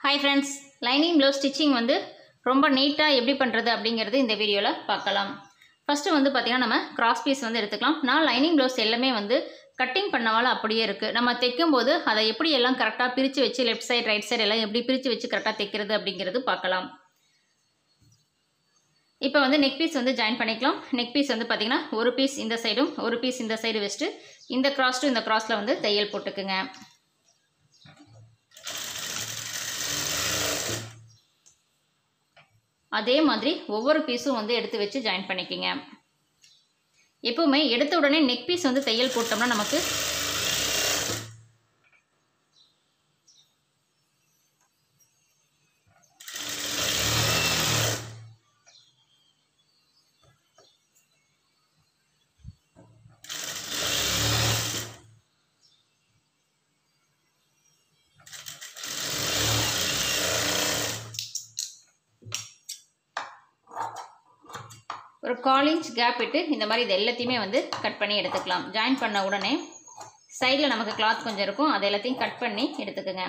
hi friends lining blouse stitching வந்து ரொம்ப நீட்டாக எப்படி பண்ணுறது அப்படிங்கிறது இந்த வீடியோவில் பார்க்கலாம் ஃபஸ்ட்டு வந்து பார்த்திங்கன்னா நம்ம கிராஸ் பீஸ் வந்து எடுத்துக்கலாம் நான் லைனிங் ப்ளவுஸ் எல்லாமே வந்து கட்டிங் பண்ணவால அப்படியே இருக்குது நம்ம தைக்கும்போது அதை எப்படி எல்லாம் கரெக்டாக பிரித்து வச்சு லெஃப்ட் சைடு ரைட் சைடு எல்லாம் எப்படி பிரித்து வச்சு கரெக்டாக தைக்கிறது அப்படிங்கிறது பார்க்கலாம் இப்போ வந்து நெக் பீஸ் வந்து ஜாயின் பண்ணிக்கலாம் நெக் பீஸ் வந்து பார்த்திங்கன்னா ஒரு பீஸ் இந்த சைடும் ஒரு பீஸ் இந்த சைடு வச்சுட்டு இந்த கிராஸ் டு இந்த கிராஸில் வந்து தையல் போட்டுக்குங்க அதே மாதிரி ஒவ்வொரு பீஸும் வந்து எடுத்து வச்சு ஜாயின் பண்ணிக்கிங்க எப்பவுமே எடுத்த உடனே நெக் பீஸ் வந்து தையல் போட்டோம்னா நமக்கு ஒரு கால் இன்ச் கேப் விட்டு இந்த மாதிரி இது எல்லாத்தையுமே வந்து கட் பண்ணி எடுத்துக்கலாம் ஜாயின் பண்ண உடனே சைடில் நமக்கு கிளாத் கொஞ்சம் இருக்கும் அது எல்லாத்தையும் கட் பண்ணி எடுத்துக்கோங்க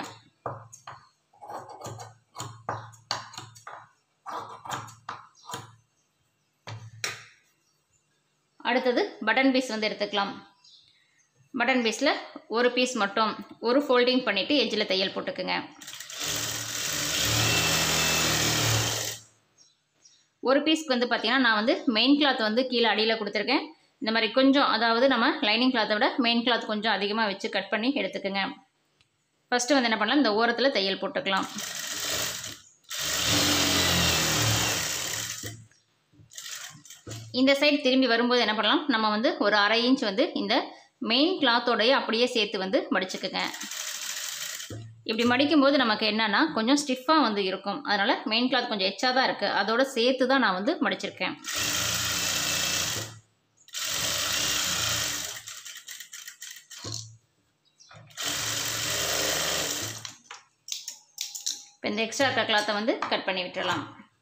அடுத்தது பட்டன் பீஸ் வந்து எடுத்துக்கலாம் பட்டன் பீஸில் ஒரு பீஸ் மட்டும் ஒரு ஃபோல்டிங் பண்ணிவிட்டு எஜ்ஜில் தையல் போட்டுக்குங்க ஒரு பீஸ்க்கு வந்து பார்த்திங்கன்னா நான் வந்து மெயின் கிளாத் வந்து கீழே அடியில் கொடுத்துருக்கேன் இந்த மாதிரி கொஞ்சம் அதாவது நம்ம லைனிங் கிளாத்தை விட மெயின் கிளாத் கொஞ்சம் அதிகமாக வச்சு கட் பண்ணி எடுத்துக்கோங்க ஃபஸ்ட்டு வந்து என்ன பண்ணலாம் இந்த ஓரத்தில் தையல் போட்டுக்கலாம் இந்த சைடு திரும்பி வரும்போது என்ன பண்ணலாம் நம்ம வந்து ஒரு அரை இன்ச் வந்து இந்த மெயின் கிளாத்தோடைய அப்படியே சேர்த்து வந்து மடிச்சுக்குங்க இப்படி மடிக்கும்போது நமக்கு என்னென்னா கொஞ்சம் ஸ்டிஃபாக வந்து இருக்கும் அதனால் மெயின் கிளாத் கொஞ்சம் எச்சா தான் இருக்குது அதோட சேர்த்து தான் நான் வந்து மடிச்சிருக்கேன் இப்போ இந்த எக்ஸ்ட்ரா இருக்க கிளாத்தை வந்து கட் பண்ணி விட்டுறலாம்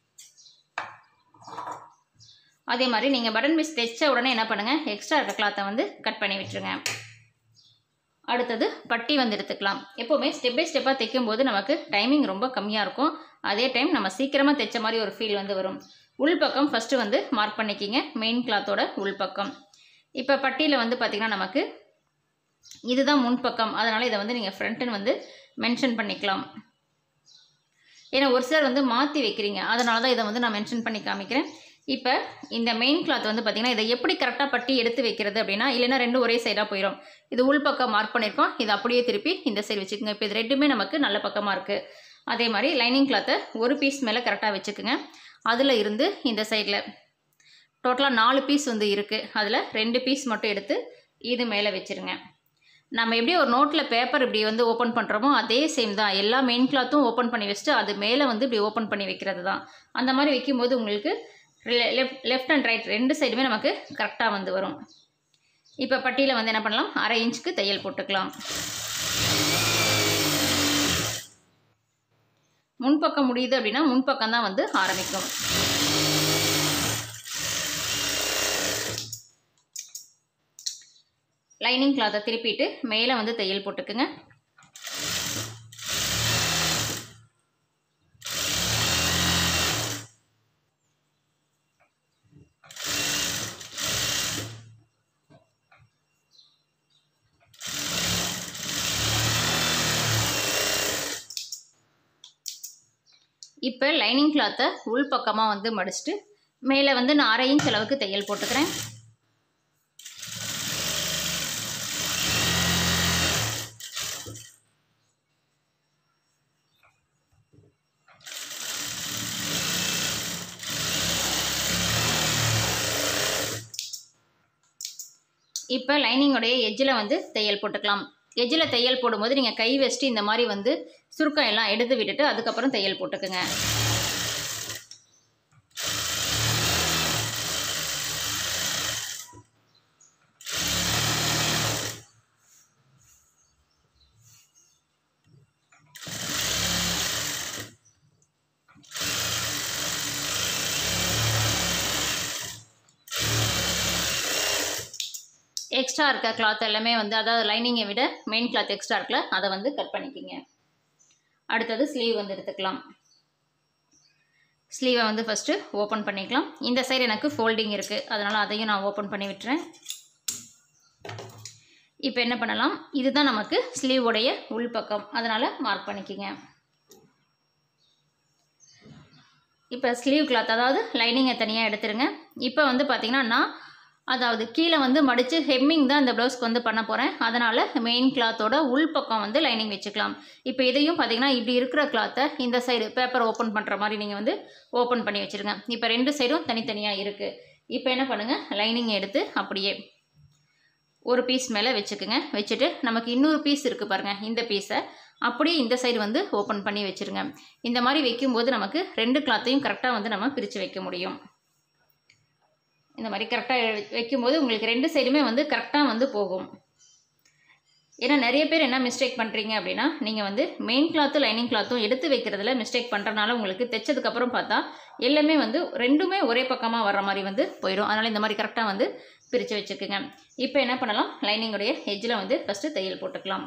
அதே மாதிரி நீங்கள் பட்டன் பீஸ் தைச்ச உடனே என்ன பண்ணுங்கள் எக்ஸ்ட்ரா இருக்க கிளாத்தை வந்து கட் பண்ணி விட்டுருங்க அடுத்தது பட்டி வந்து எடுத்துக்கலாம் எப்போவுமே ஸ்டெப் பை ஸ்டெப்பாக தைக்கும்போது நமக்கு டைமிங் ரொம்ப கம்மியாக இருக்கும் அதே டைம் நம்ம சீக்கிரமாக தைச்ச மாதிரி ஒரு ஃபீல் வந்து வரும் உள்பக்கம் ஃபஸ்ட்டு வந்து மார்க் பண்ணிக்கிங்க மெயின் கிளாத்தோட உள்பக்கம் இப்போ பட்டியில் வந்து பார்த்திங்கன்னா நமக்கு இதுதான் முன்பக்கம் அதனால் இதை வந்து நீங்கள் ஃப்ரண்ட்டுன்னு வந்து மென்ஷன் பண்ணிக்கலாம் ஏன்னா ஒரு சிலர் வந்து மாற்றி வைக்கிறீங்க அதனால தான் இதை வந்து நான் மென்ஷன் பண்ணி காமிக்கிறேன் இப்போ இந்த மெயின் கிளாத் வந்து பார்த்திங்கன்னா இதை எப்படி கரெக்டாக பட்டி எடுத்து வைக்கிறது அப்படின்னா இல்லைன்னா ரெண்டும் ஒரே சைடாக போயிடும் இது உள் பக்கம் மார்க் பண்ணியிருக்கோம் இது அப்படியே திருப்பி இந்த சைடு வச்சுக்கோங்க இப்போ இது ரெண்டுமே நமக்கு நல்ல பக்கமாக இருக்குது அதே மாதிரி லைனிங் கிளாத்தை ஒரு பீஸ் மேலே கரெக்டாக வச்சுக்கோங்க அதில் இருந்து இந்த சைடில் டோட்டலாக நாலு பீஸ் வந்து இருக்குது அதில் ரெண்டு பீஸ் மட்டும் எடுத்து இது மேலே வச்சுருங்க நம்ம எப்படி ஒரு நோட்டில் பேப்பர் இப்படி வந்து ஓப்பன் பண்ணுறோமோ அதே சேம் தான் எல்லா மெயின் கிளாத்தும் ஓப்பன் பண்ணி வச்சுட்டு அது மேலே வந்து இப்படி ஓப்பன் பண்ணி வைக்கிறது தான் அந்த மாதிரி வைக்கும்போது உங்களுக்கு லெஃப்ட் லெஃப்ட் அண்ட் ரைட் ரெண்டு சைடுமே நமக்கு கரெக்டாக வந்து வரும் இப்போ பட்டியில் வந்து என்ன பண்ணலாம் அரை இன்ச்சுக்கு தையல் போட்டுக்கலாம் முன்பக்கம் முடியுது அப்படின்னா முன்பக்கம் தான் வந்து ஆரம்பிக்கும் லைனிங் கிளாத்தை திருப்பிட்டு மேலே வந்து தையல் போட்டுக்குங்க இப்போ லைனிங் கிளாத்தை உள் பக்கமாக வந்து மடிச்சுட்டு மேலே வந்து நான் அரை இன்ச் அளவுக்கு தையல் போட்டுக்கிறேன் இப்போ லைனிங்கோடைய எஜ்ஜில் வந்து தையல் போட்டுக்கலாம் எஜ்ஜில் தையல் போடும்போது நீங்கள் கை வச்சுட்டு இந்த மாதிரி வந்து சுருக்கம் எல்லாம் எடுத்து விட்டுட்டு அதுக்கப்புறம் தையல் போட்டுக்குங்க எக்ஸ்ட்ரா இருக்க கிளாத் எல்லாமே வந்து அதாவது லைனிங்கை விட மெயின் கிளாத் எக்ஸ்ட்ரா இருக்குல்ல அதை வந்து கட் பண்ணிக்கிங்க அடுத்தது ஸ்லீவ் வந்து எடுத்துக்கலாம் ஸ்லீவை வந்து ஃபஸ்ட்டு ஓப்பன் பண்ணிக்கலாம் இந்த சைடு எனக்கு ஃபோல்டிங் இருக்குது அதனால் அதையும் நான் ஓப்பன் பண்ணி விட்டுறேன் இப்போ என்ன பண்ணலாம் இதுதான் நமக்கு ஸ்லீவோடைய உள்பக்கம் அதனால் மார்க் பண்ணிக்கோங்க இப்போ ஸ்லீவ் கிளாத் அதாவது லைனிங்கை தனியாக எடுத்துருங்க இப்போ வந்து பார்த்திங்கன்னா நான் அதாவது கீழே வந்து மடித்து ஹெம்மிங் தான் இந்த ப்ளவுஸ்க்கு வந்து பண்ண போகிறேன் அதனால் மெயின் கிளாத்தோட உள்பக்கம் வந்து லைனிங் வச்சுக்கலாம் இப்போ இதையும் பார்த்திங்கன்னா இப்படி இருக்கிற கிளாத்தை இந்த சைடு பேப்பர் ஓப்பன் பண்ணுற மாதிரி நீங்கள் வந்து ஓப்பன் பண்ணி வச்சுருங்க இப்போ ரெண்டு சைடும் தனித்தனியாக இருக்குது இப்போ என்ன பண்ணுங்கள் லைனிங் எடுத்து அப்படியே ஒரு பீஸ் மேலே வச்சுக்குங்க வச்சுட்டு நமக்கு இன்னொரு பீஸ் இருக்குது பாருங்கள் இந்த பீஸை அப்படியே இந்த சைடு வந்து ஓப்பன் பண்ணி வச்சுருங்க இந்த மாதிரி வைக்கும்போது நமக்கு ரெண்டு கிளாத்தையும் கரெக்டாக வந்து நம்ம பிரித்து வைக்க முடியும் இந்த மாதிரி கரெக்டாக வைக்கும்போது உங்களுக்கு ரெண்டு சைடுமே வந்து கரெக்டாக வந்து போகும் ஏன்னா நிறைய பேர் என்ன மிஸ்டேக் பண்ணுறீங்க அப்படின்னா நீங்கள் வந்து மெயின் கிளாத்தும் லைனிங் கிளாத்தும் எடுத்து வைக்கிறதுல மிஸ்டேக் பண்ணுறனால உங்களுக்கு தைச்சதுக்கப்புறம் பார்த்தா எல்லாமே வந்து ரெண்டுமே ஒரே பக்கமாக வர்ற மாதிரி வந்து போயிடும் அதனால் இந்த மாதிரி கரெக்டாக வந்து பிரித்து வச்சுக்கோங்க இப்போ என்ன பண்ணலாம் லைனிங்குடைய எஜ்ஜில் வந்து ஃபஸ்ட்டு தையல் போட்டுக்கலாம்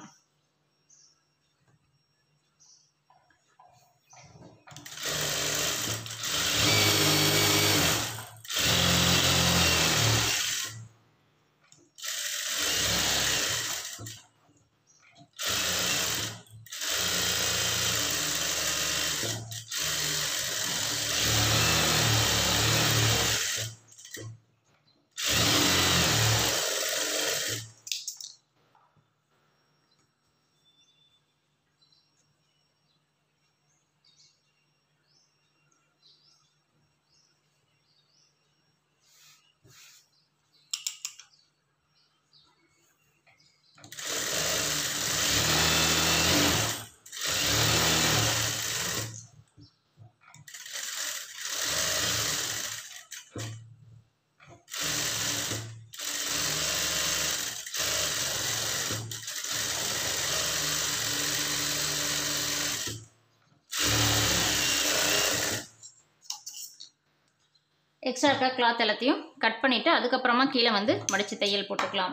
எக்ஸ்ட்ரா இருக்க கிளாத் எல்லாத்தையும் கட் பண்ணிவிட்டு அதுக்கப்புறமா கீழே வந்து மடித்து தையல் போட்டுக்கலாம்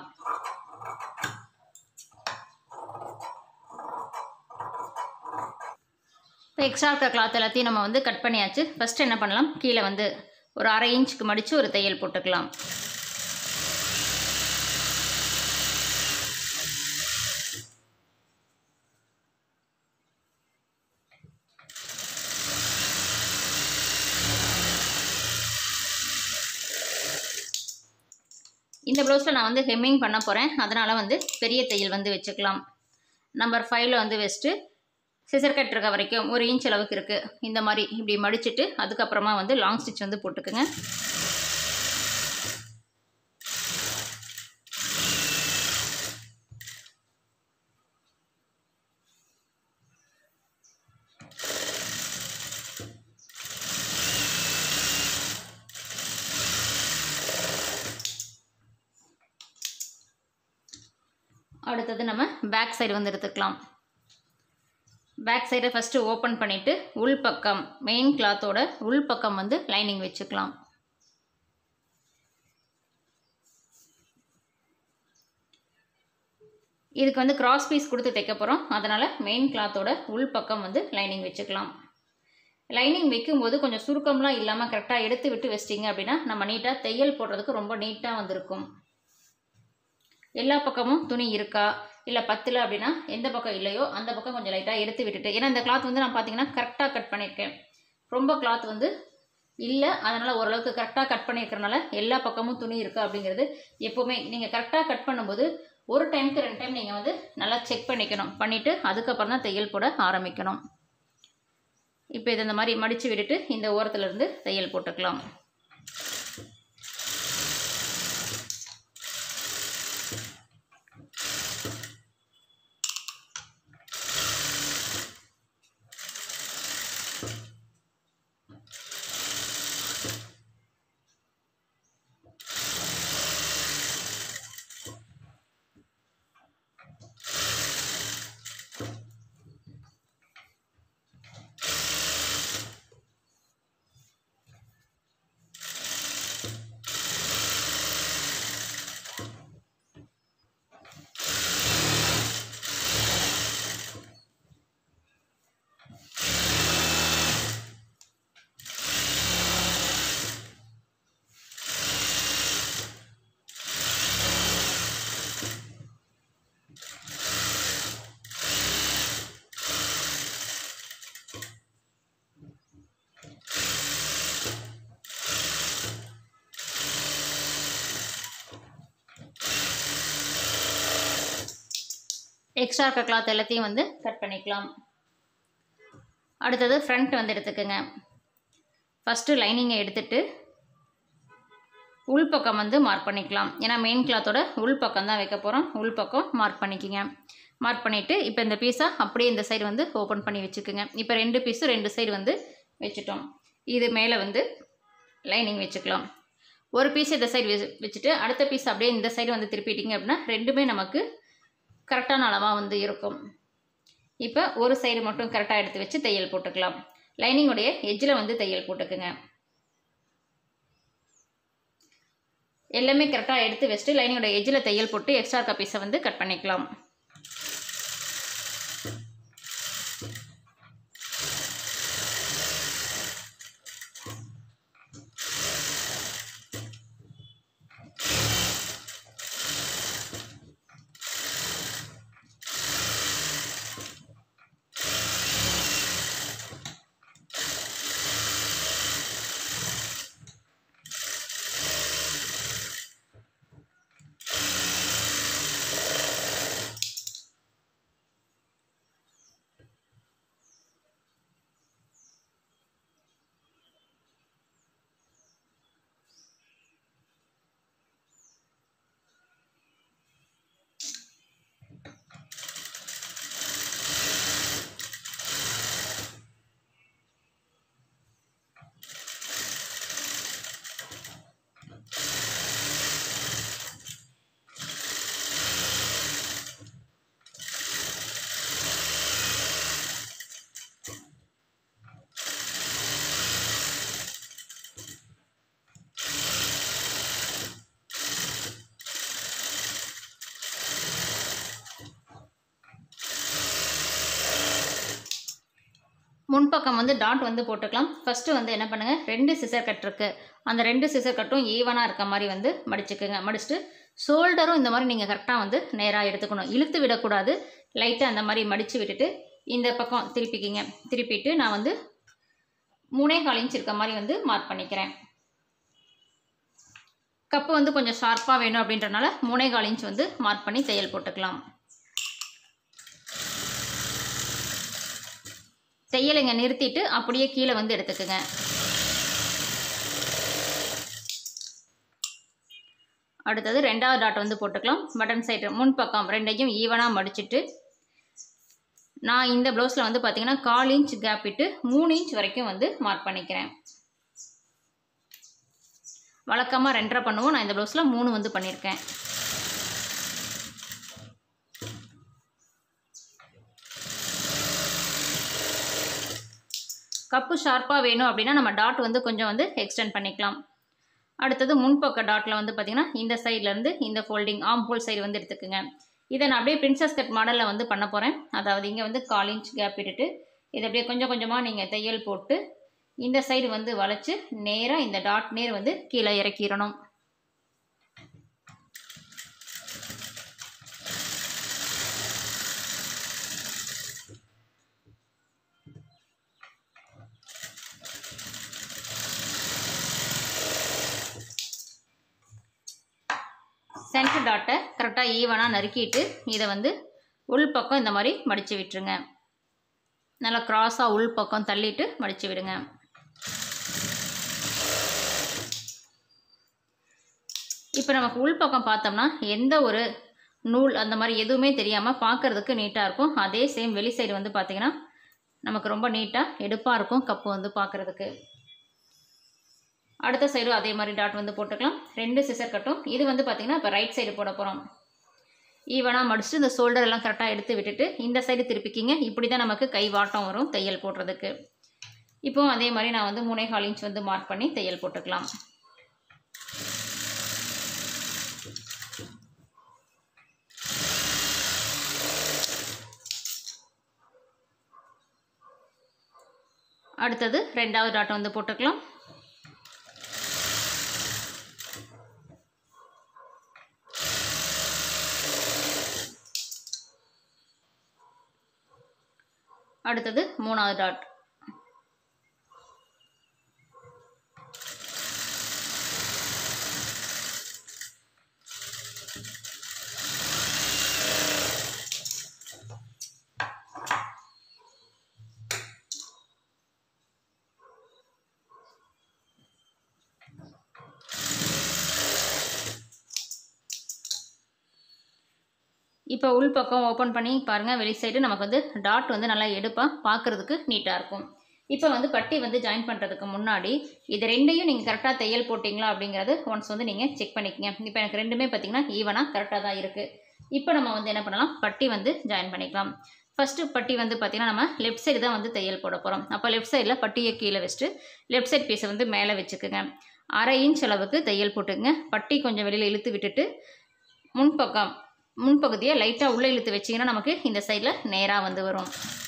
இப்போ எக்ஸ்ட்ரா இருக்க கிளாத் எல்லாத்தையும் நம்ம வந்து கட் பண்ணியாச்சு ஃபஸ்ட்டு என்ன பண்ணலாம் கீழே வந்து ஒரு அரை இன்ச்சுக்கு மடித்து ஒரு தையல் போட்டுக்கலாம் இந்த ப்ளவுஸில் நான் வந்து ஹெம்மிங் பண்ண போகிறேன் அதனால் வந்து பெரிய தையல் வந்து வச்சுக்கலாம் நம்பர் ஃபைவ்ல வந்து வச்சுட்டு சிசர் கட் இருக்க வரைக்கும் ஒரு இன்ச் அளவுக்கு இருக்குது இந்த மாதிரி இப்படி மடிச்சுட்டு அதுக்கப்புறமா வந்து லாங் ஸ்டிச் வந்து போட்டுக்குங்க அடுத்தது நம்ம பேக் சைடு வந்து எடுத்துக்கலாம் பேக் சைடை ஃபஸ்ட்டு ஓப்பன் பண்ணிவிட்டு உள் பக்கம் மெயின் கிளாத்தோட உள் பக்கம் வந்து லைனிங் வச்சுக்கலாம் இதுக்கு வந்து கிராஸ் பீஸ் கொடுத்து தைக்க போகிறோம் அதனால் மெயின் கிளாத்தோட உள் பக்கம் வந்து லைனிங் வச்சுக்கலாம் லைனிங் வைக்கும்போது கொஞ்சம் சுருக்கம்லாம் இல்லாமல் கரெக்டாக எடுத்து விட்டு வச்சிட்டிங்க அப்படின்னா நம்ம நீட்டாக தையல் போடுறதுக்கு ரொம்ப நீட்டாக வந்திருக்கும் எல்லா பக்கமும் துணி இருக்கா இல்லை பத்தில் அப்படின்னா எந்த பக்கம் இல்லையோ அந்த பக்கம் கொஞ்சம் லைட்டாக எடுத்து விட்டுட்டு ஏன்னா இந்த கிளாத் வந்து நான் பார்த்தீங்கன்னா கரெக்டாக கட் பண்ணியிருக்கேன் ரொம்ப கிளாத் வந்து இல்லை அதனால் ஓரளவுக்கு கரெக்டாக கட் பண்ணியிருக்கிறனால எல்லா பக்கமும் துணி இருக்குது அப்படிங்கிறது எப்போவுமே நீங்கள் கரெக்டாக கட் பண்ணும்போது ஒரு டைமுக்கு ரெண்டு டைம் நீங்கள் வந்து நல்லா செக் பண்ணிக்கணும் பண்ணிவிட்டு அதுக்கப்புறம் தான் தையல் போட ஆரம்பிக்கணும் இப்போ இதை இந்த மாதிரி மடித்து விட்டுட்டு இந்த ஓரத்துலேருந்து தையல் போட்டுக்கலாம் எக்ஸ்ட்ரா இருக்க கிளாத் எல்லாத்தையும் வந்து கட் பண்ணிக்கலாம் அடுத்தது ஃப்ரண்ட் வந்து எடுத்துக்கோங்க ஃபஸ்ட்டு லைனிங்கை எடுத்துட்டு உள்பக்கம் வந்து மார்க் பண்ணிக்கலாம் ஏன்னா மெயின் கிளாத்தோட உள்பக்கம் தான் வைக்க போகிறோம் உள்பக்கம் மார்க் பண்ணிக்கோங்க மார்க் பண்ணிவிட்டு இப்போ இந்த பீஸை அப்படியே இந்த சைடு வந்து ஓப்பன் பண்ணி வச்சுக்கோங்க இப்போ ரெண்டு பீஸும் ரெண்டு சைடு வந்து வச்சுட்டோம் இது மேலே வந்து லைனிங் வச்சுக்கலாம் ஒரு பீஸ் இந்த சைடு வச்சுட்டு அடுத்த பீஸ் அப்படியே இந்த சைடு வந்து திருப்பிட்டீங்க அப்படின்னா ரெண்டுமே நமக்கு கரெக்டான அளவாக வந்து இருக்கும் இப்போ ஒரு சைடு மட்டும் கரெக்டாக எடுத்து வச்சு தையல் போட்டுக்கலாம் லைனிங்குடைய எஜ்ஜில் வந்து தையல் போட்டுக்குங்க எல்லாமே கரெக்டாக எடுத்து வச்சுட்டு லைனிங்கோட எஜ்ஜில் தையல் போட்டு எக்ஸ்ட்ரா இருக்க பீஸை வந்து கட் பண்ணிக்கலாம் முன்பக்கம் வந்து டாட் வந்து போட்டுக்கலாம் ஃபஸ்ட்டு வந்து என்ன பண்ணுங்கள் ரெண்டு சிசர் கட் இருக்குது அந்த ரெண்டு சிசர் கட்டும் ஈவனாக இருக்க மாதிரி வந்து மடிச்சுக்குங்க மடிச்சுட்டு ஷோல்டரும் இந்த மாதிரி நீங்கள் கரெக்டாக வந்து நேராக எடுத்துக்கணும் இழுத்து விடக்கூடாது லைட்டாக அந்த மாதிரி மடித்து விட்டுட்டு இந்த பக்கம் திருப்பிக்கிங்க திருப்பிட்டு நான் வந்து மூணே கால் இன்ச் இருக்க மாதிரி வந்து மார்க் பண்ணிக்கிறேன் கப்பு வந்து கொஞ்சம் ஷார்ப்பாக வேணும் அப்படின்றனால மூணே கால் இன்ச் வந்து மார்க் பண்ணி தையல் போட்டுக்கலாம் தையல் இங்கே நிறுத்திட்டு அப்படியே கீழே வந்து எடுத்துக்குங்க அடுத்தது ரெண்டாவது டாட் வந்து போட்டுக்கலாம் பட்டன் சைடு முன் பக்கம் ரெண்டையும் ஈவனாக மடிச்சிட்டு நான் இந்த ப்ளவுஸில் வந்து பார்த்தீங்கன்னா கால் இன்ச் கேப் விட்டு மூணு இன்ச் வரைக்கும் வந்து மார்க் பண்ணிக்கிறேன் வழக்கமாக ரெண்டரை பண்ணுவோம் நான் இந்த ப்ளவுஸில் மூணு வந்து பண்ணியிருக்கேன் கப்பு ஷார்ப்பாக வேணும் அப்படின்னா நம்ம டாட் வந்து கொஞ்சம் வந்து எக்ஸ்டெண்ட் பண்ணிக்கலாம் அடுத்தது முன்பக்க டாட்டில் வந்து பார்த்திங்கன்னா இந்த சைட்லேருந்து இந்த ஃபோல்டிங் ஆம் ஹோல் சைடு வந்து எடுத்துக்கோங்க இதை நான் அப்படியே பிரின்சஸ் கட் மாடலில் வந்து பண்ண போகிறேன் அதாவது இங்கே வந்து கால் இன்ச் கேப் விட்டுட்டு இதை அப்படியே கொஞ்சம் கொஞ்சமாக நீங்கள் தையல் போட்டு இந்த சைடு வந்து வளைச்சு நேராக இந்த டாட் நேர் வந்து கீழே இறக்கிடணும் சென்டர் டாட்டை கரெக்டாக ஈவனாக நறுக்கிட்டு இதை வந்து உள் பக்கம் இந்த மாதிரி மடித்து விட்டுருங்க நல்லா க்ராஸாக உள் பக்கம் தள்ளிட்டு மடித்து விடுங்க இப்போ நமக்கு உள் பக்கம் பார்த்தோம்னா எந்த ஒரு நூல் அந்த மாதிரி எதுவுமே தெரியாமல் பார்க்குறதுக்கு நீட்டாக இருக்கும் அதே சேம் வெளி சைடு வந்து பார்த்திங்கன்னா நமக்கு ரொம்ப நீட்டாக எடுப்பாக இருக்கும் கப்பு வந்து பார்க்குறதுக்கு அடுத்த சைடும் அதே மாதிரி டாட் வந்து போட்டுக்கலாம் ரெண்டு சிசர் கட்டும் இது வந்து பார்த்திங்கன்னா இப்போ ரைட் சைடு போட போகிறோம் ஈவனாக மடிச்சுட்டு இந்த ஷோல்டர் எல்லாம் கரெக்டாக எடுத்து விட்டுட்டு இந்த சைடு திருப்பிக்கிங்க இப்படி தான் நமக்கு கை வாட்டம் வரும் தையல் போடுறதுக்கு இப்போ அதே மாதிரி நான் வந்து மூணே கால் இன்ச் வந்து மார்க் பண்ணி தையல் போட்டுக்கலாம் அடுத்தது ரெண்டாவது டாட் வந்து போட்டுக்கலாம் அடுத்தது மூணாவது டாட் இப்போ உள் பக்கம் ஓப்பன் பண்ணி பாருங்கள் வெளி சைடு நமக்கு வந்து டாட் வந்து நல்லா எடுப்பாக பார்க்குறதுக்கு நீட்டாக இருக்கும் இப்போ வந்து பட்டி வந்து ஜாயின் பண்ணுறதுக்கு முன்னாடி இது ரெண்டையும் நீங்கள் கரெக்டாக தையல் போட்டிங்களா அப்படிங்கிறது ஒன்ஸ் வந்து நீங்கள் செக் பண்ணிக்கங்க இப்போ எனக்கு ரெண்டுமே பார்த்தீங்கன்னா ஈவனாக கரெக்டாக தான் இருக்குது இப்போ நம்ம வந்து என்ன பண்ணலாம் பட்டி வந்து ஜாயின் பண்ணிக்கலாம் ஃபஸ்ட்டு பட்டி வந்து பார்த்திங்கன்னா நம்ம லெஃப்ட் சைடு தான் வந்து தையல் போட போகிறோம் அப்போ லெஃப்ட் சைடில் பட்டியை கீழே வச்சுட்டு லெஃப்ட் சைட் பீஸை வந்து மேலே வச்சுக்கோங்க அரை இன்ச் அளவுக்கு தையல் போட்டுங்க பட்டி கொஞ்சம் வெளியில் இழுத்து விட்டுட்டு முன்பக்கம் முன்பகுதியை லைட்டாக உள்ளே இழுத்து வச்சிங்கன்னா நமக்கு இந்த சைடில் நேராக வந்து வரும்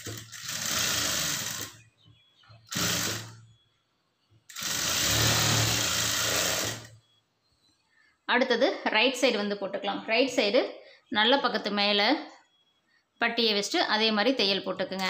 அடுத்தது ரைட் சைடு வந்து போட்டுக்கலாம் ரைட் சைடு நல்ல பக்கத்து மேலே பட்டியை வச்சுட்டு அதே மாதிரி தையல் போட்டுக்குங்க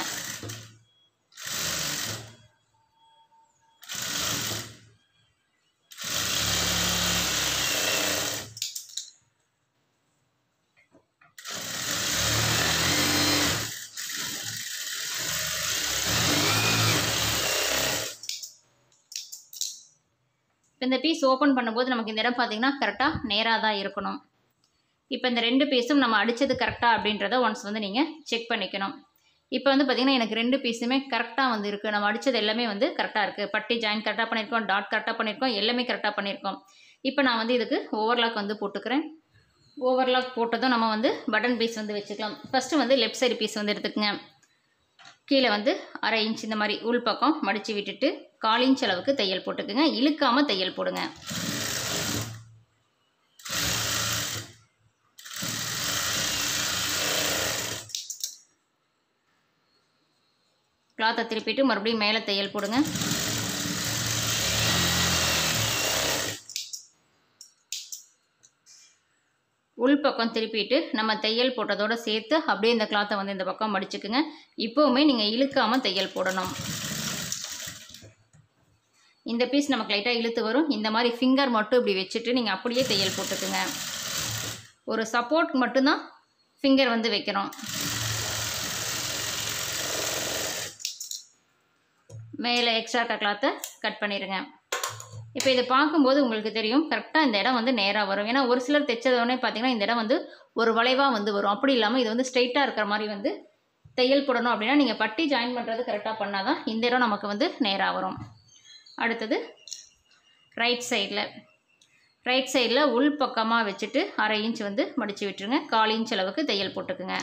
இப்போ இந்த பீஸ் ஓப்பன் பண்ணும்போது நமக்கு இந்த இடம் பார்த்தீங்கன்னா கரெக்டாக நேராக தான் இருக்கணும் இப்போ இந்த ரெண்டு பீஸும் நம்ம அடித்தது கரெக்டாக அப்படின்றத ஒன்ஸ் வந்து நீங்கள் செக் பண்ணிக்கணும் இப்போ வந்து பார்த்திங்கன்னா எனக்கு ரெண்டு பீஸுமே கரெக்டாக வந்து இருக்குது நம்ம அடித்தது எல்லாமே வந்து கரெக்டாக இருக்குது பட்டி ஜாயின் கரெக்டாக பண்ணியிருக்கோம் டாட் கரெக்டாக பண்ணியிருக்கோம் எல்லாமே கரெக்டாக பண்ணியிருக்கோம் இப்போ நான் வந்து இதுக்கு ஓவர்லாக் வந்து போட்டுக்கிறேன் ஓவர்லாக் போட்டதும் நம்ம வந்து பட்டன் பீஸ் வந்து வச்சுக்கலாம் ஃபஸ்ட்டு வந்து லெஃப்ட் சைடு பீஸ் வந்து எடுத்துக்கங்க கீழே வந்து அரை இன்ச் இந்த மாதிரி உள் பக்கம் மடித்து விட்டுட்டு கால் இன்ச் அளவுக்கு தையல் போட்டுக்குங்க இழுக்காமல் தையல் போடுங்க கிளாத்தை திருப்பிட்டு மறுபடியும் மேலே தையல் போடுங்க உள் பக்கம் திருப்பிட்டு நம்ம தையல் போட்டதோடு சேர்த்து அப்படியே இந்த கிளாத்தை வந்து இந்த பக்கம் மடிச்சுக்குங்க இப்போவுமே நீங்கள் இழுக்காமல் தையல் போடணும் இந்த பீஸ் நமக்கு லைட்டாக இழுத்து வரும் இந்த மாதிரி ஃபிங்கர் மட்டும் இப்படி வச்சுட்டு நீங்கள் அப்படியே தையல் போட்டுக்குங்க ஒரு சப்போர்ட் மட்டும்தான் ஃபிங்கர் வந்து வைக்கிறோம் மேலே எக்ஸ்ட்ரா இருக்க கிளாத்தை கட் பண்ணிடுங்க இப்போ இதை பார்க்கும்போது உங்களுக்கு தெரியும் கரெக்டாக இந்த இடம் வந்து நேராக வரும் ஏன்னா ஒரு சிலர் தைச்சதோடனே பார்த்தீங்கன்னா இந்த இடம் வந்து ஒரு வளைவாக வந்து வரும் அப்படி இல்லாமல் இது வந்து ஸ்ட்ரைட்டாக இருக்கிற மாதிரி வந்து தையல் போடணும் அப்படின்னா நீங்கள் பட்டி ஜாயின் பண்ணுறது கரெக்டாக பண்ணால் தான் இந்த இடம் நமக்கு வந்து நேராக வரும் அடுத்தது ரைட் சைடில் ரைட் சைடில் உள் பக்கமாக வச்சுட்டு அரை இன்ச் வந்து மடித்து விட்டுருங்க கால் இன்ச் அளவுக்கு தையல் போட்டுக்குங்க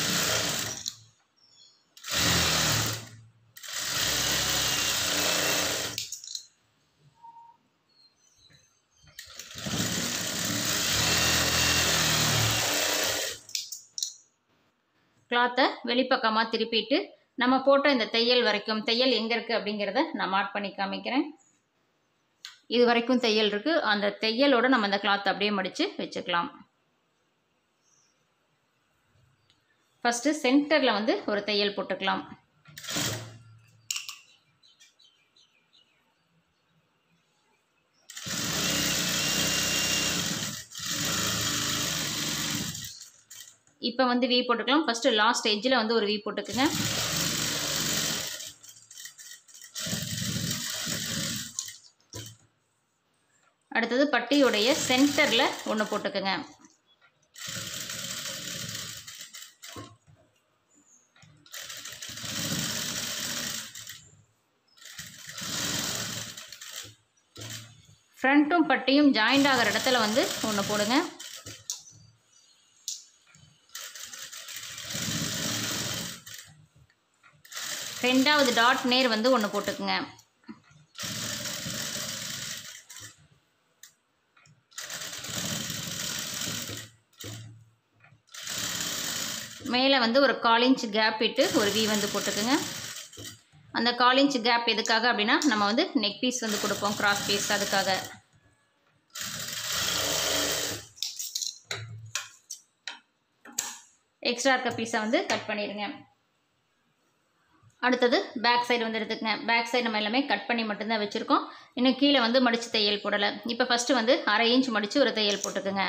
கிளாத்தை வெளிப்பக்கமாக திருப்பிட்டு நம்ம போட்ட இந்த தையல் வரைக்கும் தையல் எங்கே இருக்குது அப்படிங்கிறத நான் மார்க் பண்ணி காமிக்கிறேன் இது வரைக்கும் தையல் இருக்குது அந்த தையலோடு நம்ம இந்த கிளாத் அப்படியே மடித்து வச்சுக்கலாம் ஃபஸ்ட்டு சென்டரில் வந்து ஒரு தையல் போட்டுக்கலாம் இப்போ வந்து வி போட்டுக்கலாம் ஃபஸ்ட்டு லாஸ்ட் எட்ஜில் வந்து ஒரு வி போட்டுக்குங்க அடுத்தது பட்டியுடைய சென்டரில் ஒன்று போட்டுக்குங்க ஃப்ரண்ட்டும் பட்டியும் ஜாயிண்ட் ஆகிற இடத்துல வந்து ஒன்று போடுங்க ரெண்டாவது டாட் நேர் வந்து ஒன்று போட்டுக்குங்க மேலே வந்து ஒரு கால் இன்ச் கேப் இட்டு ஒரு வி வந்து போட்டுக்குங்க அந்த கால் இன்ச் கேப் எதுக்காக அப்படின்னா நம்ம வந்து நெக் பீஸ் வந்து கொடுப்போம் கிராஸ் பீஸ் அதுக்காக எக்ஸ்ட்ரா இருக்க பீஸை வந்து கட் பண்ணிடுங்க அடுத்தது பேக் சைடு வந்து எடுத்துக்கங்க பேக் சைடு நம்ம எல்லாமே கட் பண்ணி மட்டும்தான் வச்சுருக்கோம் இன்னும் கீழே வந்து மடித்து தையல் போடலை இப்போ ஃபஸ்ட்டு வந்து அரை இன்ச் மடித்து ஒரு தையல் போட்டுக்குங்க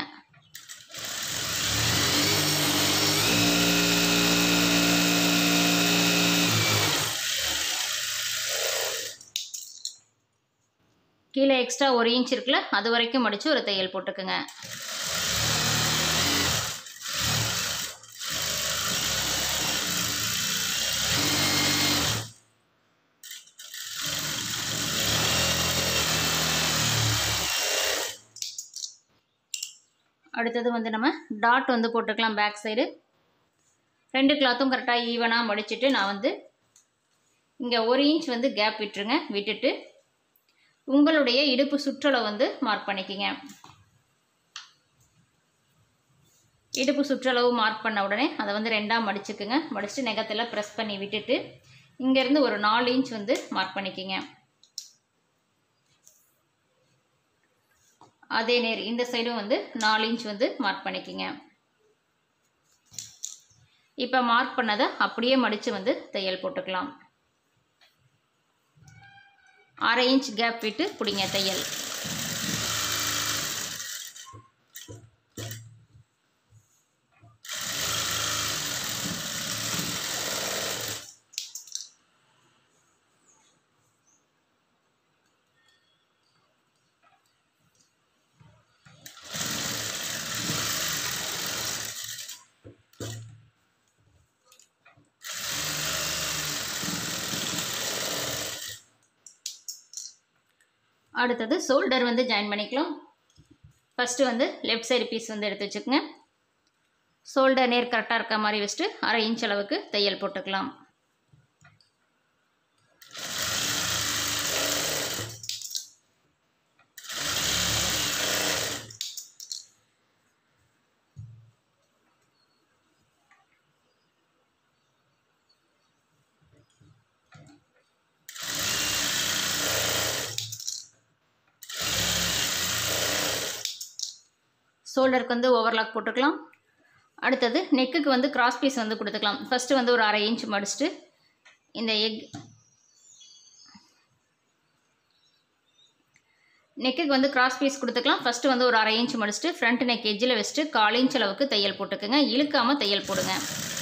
கீழே எக்ஸ்ட்ரா ஒரு இன்ச் இருக்குல்ல அது வரைக்கும் மடித்து ஒரு தையல் போட்டுக்குங்க அடுத்தது வந்து நம்ம டாட் வந்து போட்டுக்கலாம் பேக் சைடு ரெண்டு கிளாத்தும் கரெக்டாக ஈவனாக மடிச்சிட்டு நான் வந்து இங்கே ஒரு இன்ச் வந்து கேப் விட்டுருங்க விட்டுட்டு உங்களுடைய இடுப்பு சுற்றளவு வந்து மார்க் பண்ணிக்கிங்க இடுப்பு சுற்றளவு மார்க் பண்ண உடனே அதை வந்து ரெண்டாக மடிச்சுக்குங்க மடிச்சுட்டு நெகத்தில் ப்ரெஸ் பண்ணி விட்டுட்டு இங்கேருந்து ஒரு நாலு இன்ச் வந்து மார்க் பண்ணிக்கிங்க அதே நேர் இந்த சைடும் வந்து நாலு இன்ச் வந்து மார்க் பண்ணிக்கிங்க இப்போ மார்க் பண்ணதை அப்படியே மடித்து வந்து தையல் போட்டுக்கலாம் அரை இன்ச் கேப் விட்டு பிடிங்க தையல் அடுத்தது ஷோல்டர் வந்து ஜாயின் பண்ணிக்கலாம் ஃபஸ்ட்டு வந்து லெஃப்ட் சைடு பீஸ் வந்து எடுத்து வச்சுக்கோங்க ஷோல்டர் நேர் கரெக்டாக இருக்க மாதிரி வச்சுட்டு அரை இன்ச் அளவுக்கு தையல் போட்டுக்கலாம் ஷோல்டருக்கு வந்து ஓவர்லாக் போட்டுக்கலாம் அடுத்தது நெக்குக்கு வந்து கிராஸ் பீஸ் வந்து கொடுத்துக்கலாம் ஃபஸ்ட்டு வந்து ஒரு அரை இன்ச் மடிச்சுட்டு இந்த எக் நெக்குக்கு வந்து கிராஸ் பீஸ் கொடுத்துக்கலாம் ஃபஸ்ட்டு வந்து ஒரு அரை இன்ச் மடிச்சுட்டு ஃப்ரண்ட் நெக் எஜ்ஜில் வச்சுட்டு கால் இன்ச் அளவுக்கு தையல் போட்டுக்குங்க இழுக்காமல் தையல் போடுங்க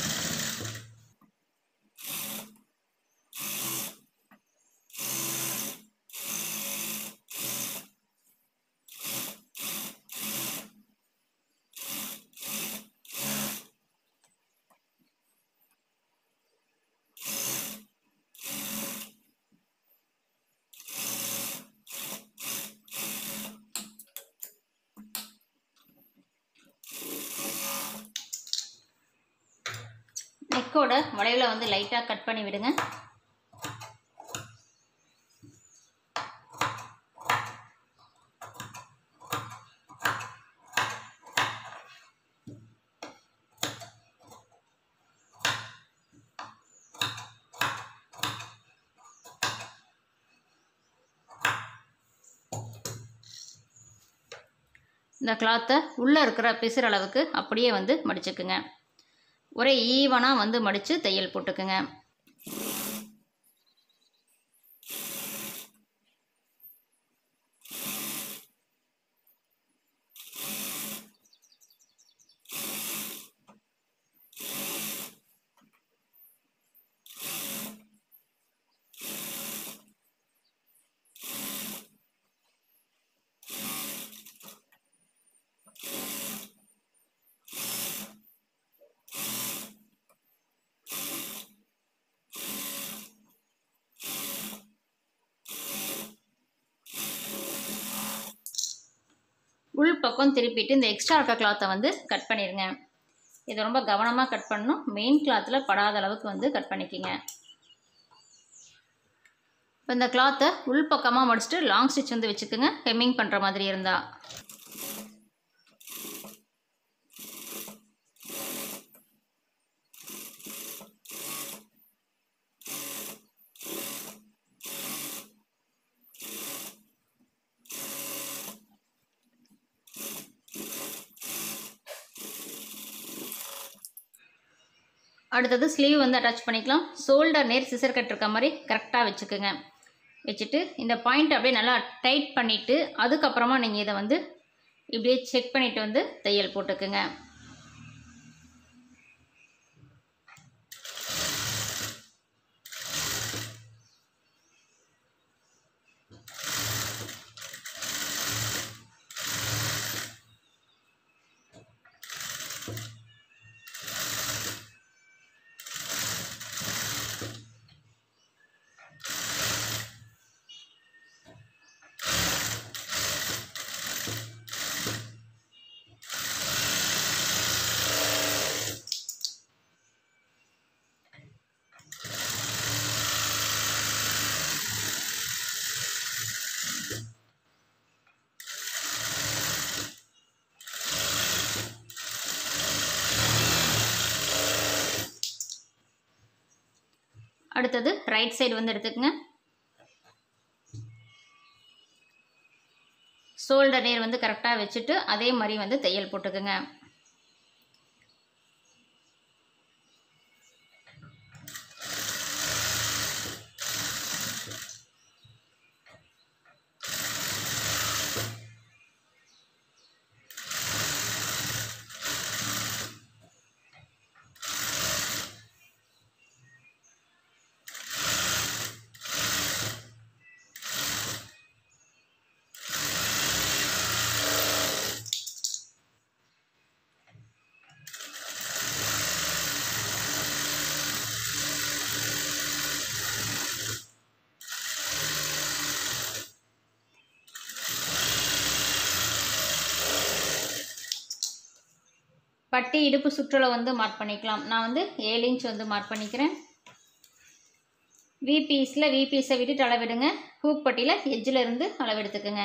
நெக்கோட வளைவில் வந்து லைட்டாக கட் பண்ணி விடுங்க இந்த கிளாத்தை உள்ளே இருக்கிற பிசுற அளவுக்கு அப்படியே வந்து மடிச்சுக்குங்க ஒரே ஈவனாக வந்து மடித்து தையல் போட்டுக்குங்க உள் பக்கம் திருப்பிட்டு இந்த எக்ஸ்ட்ரா இருக்க கிளாத்தை வந்து கட் பண்ணிடுங்க இதை ரொம்ப கவனமாக கட் பண்ணணும் மெயின் கிளாத்தில் படாத அளவுக்கு வந்து கட் பண்ணிக்கிங்க இப்போ இந்த கிளாத்தை உள் பக்கமாக மடிச்சுட்டு லாங் ஸ்டிச் வந்து வச்சுக்கோங்க ஹெம்மிங் பண்ணுற மாதிரி இருந்தால் அடுத்தது ஸ்லீவ் வந்து அட்டாச் பண்ணிக்கலாம் ஷோல்டர் நேர் சிசர் கட் இருக்க மாதிரி கரெக்டாக வச்சுக்கோங்க வச்சுட்டு இந்த பாயிண்ட் அப்படியே நல்லா டைட் பண்ணிவிட்டு அதுக்கப்புறமா நீங்கள் இதை வந்து இப்படியே செக் பண்ணிவிட்டு வந்து தையல் போட்டுக்குங்க அடுத்தது ரைட் சைடு வந்து எடுத்துக்கங்க ஷோல்டர் நேர் வந்து கரெக்டாக வச்சுட்டு அதே மாதிரி வந்து தையல் போட்டுக்குங்க பட்டி இடுப்பு சுற்றளவு வந்து மார்க் பண்ணிக்கலாம் நான் வந்து ஏழு இன்ச் வந்து மார்க் பண்ணிக்கிறேன் விபீஸில் விபீஸை விட்டுட்டு அளவிடுங்க ஹூக் பட்டியில் எஜ்ஜில் இருந்து அளவெடுத்துக்குங்க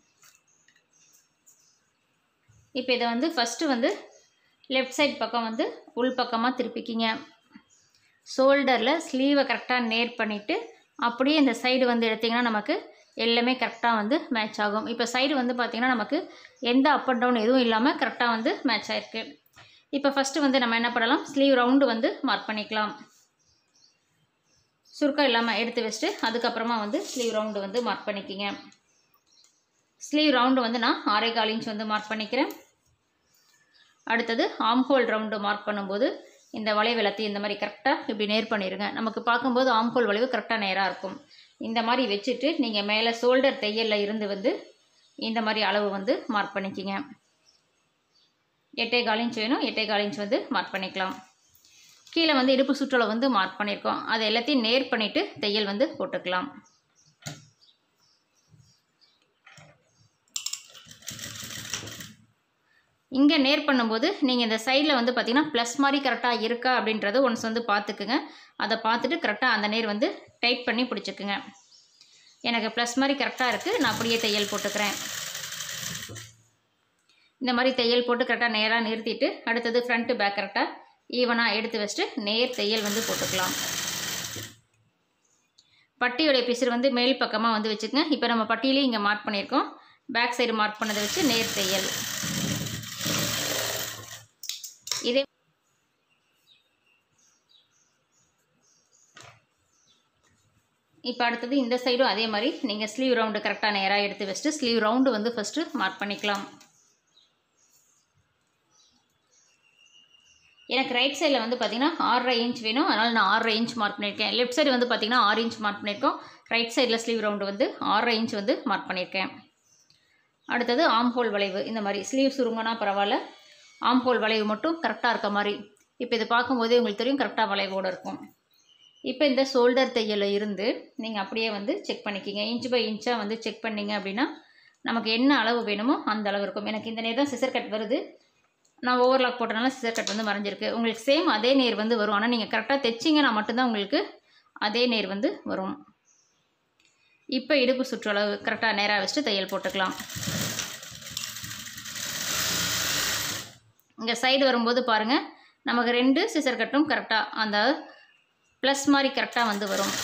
இப்போ இதை வந்து ஃபஸ்ட்டு வந்து லெஃப்ட் சைட் பக்கம் வந்து உள் பக்கமாக திருப்பிக்கிங்க ஷோல்டரில் ஸ்லீவை கரெக்டாக நேர் பண்ணிவிட்டு அப்படியே இந்த சைடு வந்து எடுத்திங்கன்னா நமக்கு எல்லாமே கரெக்டாக வந்து மேட்ச் ஆகும் இப்போ சைடு வந்து பார்த்திங்கன்னா நமக்கு எந்த அப் அண்ட் டவுன் எதுவும் இல்லாமல் கரெக்டாக வந்து மேட்ச் ஆகிருக்கு இப்போ ஃபஸ்ட்டு வந்து நம்ம என்ன பண்ணலாம் ஸ்லீவ் ரவுண்டு வந்து மார்க் பண்ணிக்கலாம் சுருக்கம் இல்லாமல் எடுத்து வச்சுட்டு அதுக்கப்புறமா வந்து ஸ்லீவ் ரவுண்டு வந்து மார்க் பண்ணிக்கிங்க ஸ்லீவ் ரவுண்டு வந்து நான் ஆறே கால் இன்ச் வந்து மார்க் பண்ணிக்கிறேன் அடுத்தது ஆம் ஹோல் ரவுண்டு மார்க் பண்ணும்போது இந்த வளைவு எல்லாத்தையும் இந்த மாதிரி கரெக்டாக இப்படி நேர் பண்ணிடுங்க நமக்கு பார்க்கும்போது ஆம் ஹோல் வளைவு கரெக்டாக நேராக இருக்கும் இந்த மாதிரி வச்சுட்டு நீங்கள் மேலே ஷோல்டர் தையலில் இருந்து வந்து இந்த மாதிரி அளவு வந்து மார்க் பண்ணிக்கிங்க எட்டே கால் இன்ச் வேணும் எட்டே கால் இன்ச் வந்து மார்க் பண்ணிக்கலாம் கீழே வந்து இடுப்பு சுற்றளவு வந்து மார்க் பண்ணியிருக்கோம் அதை எல்லாத்தையும் நேர் பண்ணிவிட்டு தையல் வந்து போட்டுக்கலாம் இங்கே நேர் பண்ணும்போது நீங்கள் இந்த சைடில் வந்து பார்த்திங்கன்னா ப்ளஸ் மாதிரி கரெக்டாக இருக்கா அப்படின்றத ஒன்ஸ் வந்து பார்த்துக்குங்க அதை பார்த்துட்டு கரெக்டாக அந்த நேர் வந்து டைட் பண்ணி பிடிச்சிக்குங்க எனக்கு ப்ளஸ் மாதிரி கரெக்டாக இருக்குது நான் அப்படியே தையல் போட்டுக்கிறேன் இந்த மாதிரி தையல் போட்டு கரெக்டாக நேராக நிறுத்திட்டு அடுத்தது ஃப்ரண்ட்டு பேக் கரெக்டாக ஈவனாக எடுத்து வச்சுட்டு நேர் தையல் வந்து போட்டுக்கலாம் பட்டியோடைய பிசுறு வந்து மேல் பக்கமாக வந்து வச்சுக்கோங்க இப்போ நம்ம பட்டியிலே இங்கே மார்க் பண்ணியிருக்கோம் பேக் சைடு மார்க் பண்ணதை வச்சு நேர் தையல் இதே இப்போ அடுத்தது இந்த சைடும் அதே மாதிரி நீங்கள் ஸ்லீவ் ரவுண்டு கரெக்டாக நேராக எடுத்து வச்சுட்டு ஸ்லீவ் ரவுண்டு வந்து ஃபஸ்ட்டு மார்க் பண்ணிக்கலாம் எனக்கு ரைட் சைடில் வந்து பார்த்திங்கன்னா ஆறரை இன்ச் வேணும் அதனால் நான் ஆறரை இன்ச் மார்க் பண்ணியிருக்கேன் லெஃப்ட் சைடு வந்து பார்த்திங்கன்னா ஆறு இன்ச் மார்க் பண்ணியிருக்கோம் ரைட் சைடில் ஸ்லீவ் ரவுண்டு வந்து ஆறரை இன்ச் வந்து மார்க் பண்ணியிருக்கேன் அடுத்தது ஆம் ஹோல் வளைவு இந்த மாதிரி ஸ்லீவ் சுருங்கினா பரவாயில்ல ஆம் ஹோல் வளைவு மட்டும் கரெக்டாக இருக்க மாதிரி இப்போ இது பார்க்கும்போதே உங்களுக்கு தெரியும் கரெக்டாக வளைவோடு இருக்கும் இப்போ இந்த ஷோல்டர் தையலில் இருந்து நீங்கள் அப்படியே வந்து செக் பண்ணிக்கிங்க இன்ச் பை இன்ச்சாக வந்து செக் பண்ணிங்க அப்படின்னா நமக்கு என்ன அளவு வேணுமோ அந்த அளவு இருக்கும் எனக்கு இந்த நேரம் சிசர் கட் வருது நான் ஓவர்லாக் போட்டனால சிசர் கட் வந்து மறைஞ்சிருக்கு உங்களுக்கு சேம் அதே நேர் வந்து வரும் ஆனால் நீங்கள் கரெக்டாக தைச்சிங்கன்னா மட்டும்தான் உங்களுக்கு அதே நேர் வந்து வரும் இப்போ இடுப்பு சுற்றளவு கரெக்டாக நேராக வச்சுட்டு தையல் போட்டுக்கலாம் இங்கே சைடு வரும்போது பாருங்கள் நமக்கு ரெண்டு சிசர் கட்டும் கரெக்டாக அந்த ப்ளஸ் மாதிரி கரெக்டாக வந்து வரும்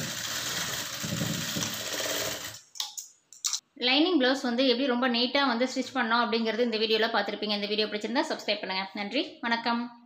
லைனிங் ப்ளவுஸ் வந்து எப்படி ரொம்ப நீட்டாக வந்து ஸ்டிச் பண்ணோம் அப்படிங்கிறது இந்த வீடியோவில் பார்த்துருப்பீங்க இந்த வீடியோ பிடிச்சிருந்தா சப்ஸ்கிரைப் பண்ணுங்கள் நன்றி வணக்கம்